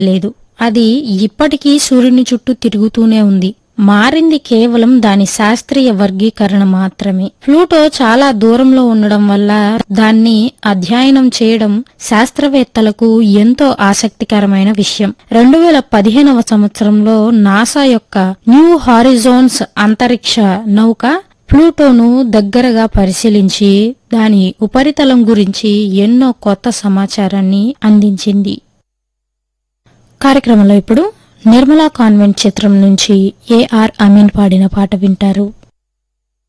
లేదు అది ఇప్పటికీ సూర్యుని చుట్టూ తిరుగుతూనే ఉంది మారింది కేవలం దాని శాస్త్రీయ వర్గీకరణ మాత్రమే ప్లూటో చాలా దూరంలో ఉండడం వల్ల దాన్ని అధ్యయనం చేయడం శాస్త్రవేత్తలకు ఎంతో ఆసక్తికరమైన విషయం రెండు వేల పదిహేనవ సంవత్సరంలో నాసా యొక్క న్యూ హారిజోన్స్ అంతరిక్ష నౌక ప్లూటోను దగ్గరగా పరిశీలించి దాని ఉపరితలం గురించి ఎన్నో కొత్త సమాచారాన్ని అందించింది కార్యక్రమంలో ఇప్పుడు నిర్మలా కాన్వెంట్ చిత్రం నుంచి ఏఆర్ అమీన్ పాడిన పాట వింటారు